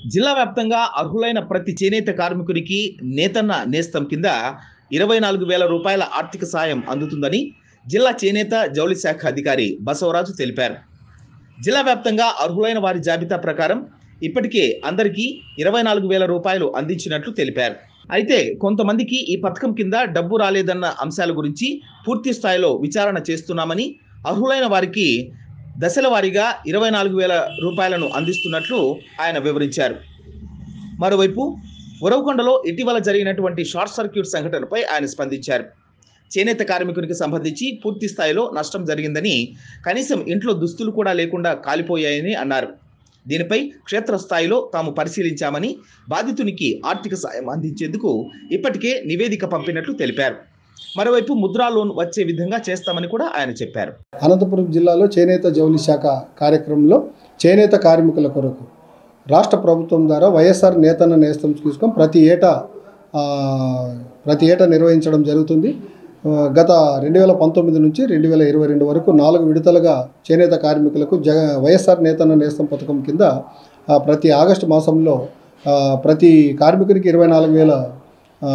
జిల్లా వ్యాప్తంగా అర్హులైన ప్రతి చేనేత కార్మికునికి నేతన్న నేస్తం కింద ఇరవై నాలుగు వేల రూపాయల ఆర్థిక సాయం అందుతుందని జిల్లా చేనేత జౌళి శాఖ అధికారి బసవరాజు తెలిపారు జిల్లా వ్యాప్తంగా అర్హులైన వారి జాబితా ప్రకారం ఇప్పటికే అందరికీ ఇరవై నాలుగు వేల రూపాయలు అందించినట్లు తెలిపారు అయితే కొంతమందికి ఈ పథకం కింద డబ్బు రాలేదన్న అంశాల గురించి పూర్తి స్థాయిలో విచారణ చేస్తున్నామని అర్హులైన వారికి దశల వారీగా ఇరవై నాలుగు వేల రూపాయలను అందిస్తున్నట్లు ఆయన వివరించారు మరోవైపు ఉరవకొండలో ఇటీవల జరిగినటువంటి షార్ట్ సర్క్యూట్ సంఘటనపై ఆయన స్పందించారు చేనేత కార్మికునికి సంబంధించి పూర్తి స్థాయిలో నష్టం జరిగిందని కనీసం ఇంట్లో దుస్తులు కూడా లేకుండా కాలిపోయాయని అన్నారు దీనిపై క్షేత్రస్థాయిలో తాము పరిశీలించామని బాధితునికి ఆర్థిక సాయం అందించేందుకు ఇప్పటికే నివేదిక పంపినట్లు తెలిపారు మరోవైపు ముద్రా లోన్ వచ్చే విధంగా చేస్తామని కూడా ఆయన చెప్పారు అనంతపురం జిల్లాలో చేనేత జౌలి శాఖ కార్యక్రమంలో చేనేత కార్మికుల కొరకు రాష్ట్ర ప్రభుత్వం ద్వారా వైఎస్ఆర్ నేతన్న నేస్తం తీసుకొని ప్రతి ఏటా ఆ, ప్రతి ఏటా నిర్వహించడం జరుగుతుంది ఆ, గత రెండు వేల పంతొమ్మిది నుంచి రెండు వేల ఇరవై రెండు వరకు నాలుగు విడతలుగా చేనేత కార్మికులకు జగ వైఎస్ఆర్ నేతన్న నేస్తం పథకం కింద ఆ, ప్రతి ఆగస్టు మాసంలో ఆ, ప్రతి కార్మికునికి ఇరవై నాలుగు వేల ఆ,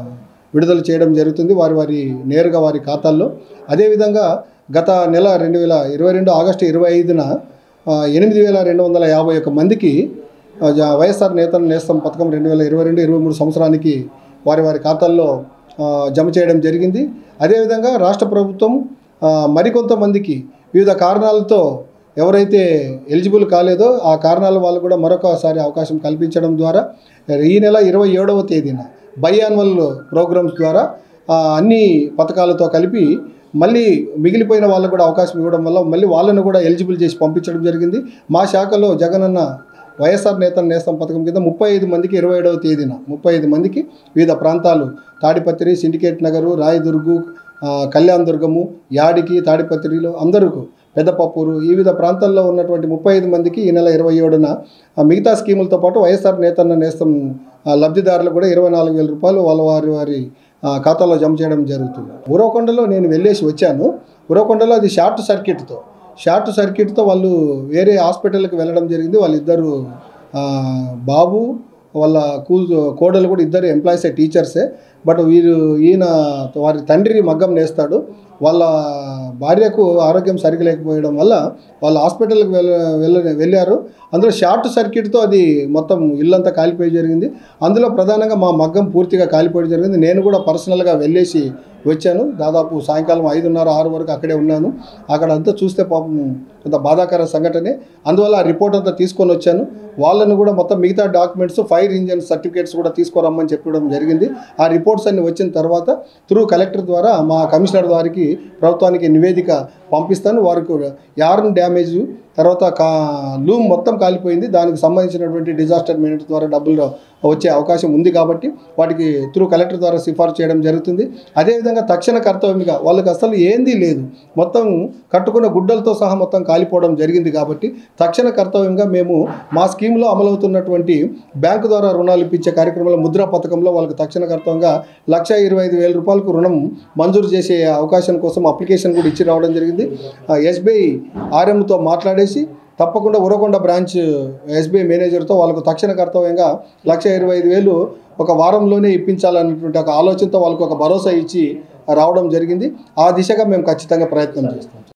విడుదల చేయడం జరుగుతుంది వారి వారి నేరుగా వారి ఖాతాల్లో అదేవిధంగా గత నెల రెండు వేల ఇరవై రెండు ఆగస్టు ఇరవై ఐదున ఆ, ఎనిమిది వేల రెండు వందల యాభై ఒక్క మందికి ఆ, జ- వైఎస్ఆర్ నేతల నేస్తం పథకం రెండు వేల ఇరవై రెండు ఇరవై మూడు సంవత్సరానికి వారి వారి ఖాతాల్లో ఆ, జమ చేయడం జరిగింది అదేవిధంగా రాష్ట్ర ప్రభుత్వం ఆ, మరికొంతమందికి వివిధ కారణాలతో ఎవరైతే ఎలిజిబుల్ కాలేదో ఆ కారణాల వాళ్ళు కూడా మరొకసారి అవకాశం కల్పించడం ద్వారా ఈ నెల ఇరవై ఏడవ తేదీన బై యాన్యువల్ ప్రోగ్రామ్స్ ద్వారా ఆ, అన్ని పథకాలతో కలిపి మళ్ళీ మిగిలిపోయిన వాళ్ళకు కూడా అవకాశం ఇవ్వడం వల్ల మళ్ళీ వాళ్ళను కూడా ఎలిజిబుల్ చేసి పంపించడం జరిగింది మా శాఖలో జగనన్న వైఎస్ఆర్ నేతల నేస్తం పథకం కింద ముప్పై ఐదు మందికి ఇరవై ఏడవ తేదీన ముప్పై ఐదు మందికి వివిధ ప్రాంతాలు తాడిపత్రి సిండికేట్ నగరు రాయదుర్గు ఆ, కళ్యాణ్ దుర్గము యాడికి తాడిపత్రిలో అందరూ పెద్దపప్పూరు ఈ వివిధ ప్రాంతాల్లో ఉన్నటువంటి ముప్పై ఐదు మందికి ఈ నెల ఇరవై ఏడున ఆ, మిగతా స్కీములతో పాటు వైఎస్ఆర్ నేతన్న నేస్తం ఆ, లబ్ధిదారులు కూడా ఇరవై నాలుగు వేల రూపాయలు వాళ్ళ వారి వారి ఆ, ఖాతాలో జమ చేయడం జరుగుతుంది ఉరవకొండలో నేను వెళ్ళేసి వచ్చాను ఉరవకొండలో అది షార్ట్ సర్క్యూట్తో షార్ట్ సర్క్యూట్తో వాళ్ళు వేరే హాస్పిటల్కి వెళ్ళడం జరిగింది వాళ్ళిద్దరు ఆ, బాబు వాళ్ళ కూ కోడలు కూడా ఇద్దరు ఎంప్లాయీసే టీచర్సే బట్ వీరు ఈయన వారి తండ్రి మగ్గం నేస్తాడు వాళ్ళ భార్యకు ఆరోగ్యం సరిగ్గా లేకపోయడం వల్ల వాళ్ళు హాస్పిటల్కి వెళ్ళ వెళ్ళ వెళ్ళారు అందులో షార్ట్ సర్క్యూట్తో అది మొత్తం ఇల్లంతా కాలిపోయి జరిగింది అందులో ప్రధానంగా మా మగ్గం పూర్తిగా కాలిపోయి జరిగింది నేను కూడా పర్సనల్గా వెళ్ళేసి వచ్చాను దాదాపు సాయంకాలం ఐదున్నర ఆరు వరకు అక్కడే ఉన్నాను అక్కడ అంతా చూస్తే పాపం కొంత బాధాకర సంఘటనే అందువల్ల ఆ రిపోర్ట్ అంతా తీసుకొని వచ్చాను వాళ్ళను కూడా మొత్తం మిగతా డాక్యుమెంట్స్ ఫైర్ ఇంజన్ సర్టిఫికేట్స్ కూడా తీసుకురమ్మని చెప్పడం జరిగింది ఆ రిపోర్ట్స్ అన్ని వచ్చిన తర్వాత త్రూ కలెక్టర్ ద్వారా మా కమిషనర్ వారికి ప్రభుత్వానికి నివేదిక పంపిస్తాను వారికి యార్న్ డ్యామేజ్ తర్వాత కా లూమ్ మొత్తం కాలిపోయింది దానికి సంబంధించినటువంటి డిజాస్టర్ మేనేజ్ ద్వారా డబ్బులు వచ్చే అవకాశం ఉంది కాబట్టి వాటికి త్రూ కలెక్టర్ ద్వారా సిఫార్సు చేయడం జరుగుతుంది అదేవిధంగా తక్షణ కర్తవ్యంగా వాళ్ళకి అసలు ఏంది లేదు మొత్తం కట్టుకున్న గుడ్డలతో సహా మొత్తం కాలిపోవడం జరిగింది కాబట్టి తక్షణ కర్తవ్యంగా మేము మా స్కీమ్లో అమలవుతున్నటువంటి బ్యాంకు ద్వారా రుణాలు ఇప్పించే కార్యక్రమంలో ముద్రా పథకంలో వాళ్ళకి తక్షణ కర్తవ్యంగా లక్ష ఇరవై ఐదు వేల రూపాయలకు రుణం మంజూరు చేసే అవకాశం కోసం అప్లికేషన్ కూడా ఇచ్చి రావడం జరిగింది ఎస్బీఐ ఆర్ఎంతో మాట్లాడేసి తప్పకుండా ఉరకొండ బ్రాంచ్ ఎస్బీఐ మేనేజర్తో వాళ్ళకు తక్షణ కర్తవ్యంగా లక్ష ఇరవై ఐదు వేలు ఒక వారంలోనే ఇప్పించాలన్నటువంటి ఒక ఆలోచనతో వాళ్ళకు ఒక భరోసా ఇచ్చి రావడం జరిగింది ఆ దిశగా మేము ఖచ్చితంగా ప్రయత్నం చేస్తాం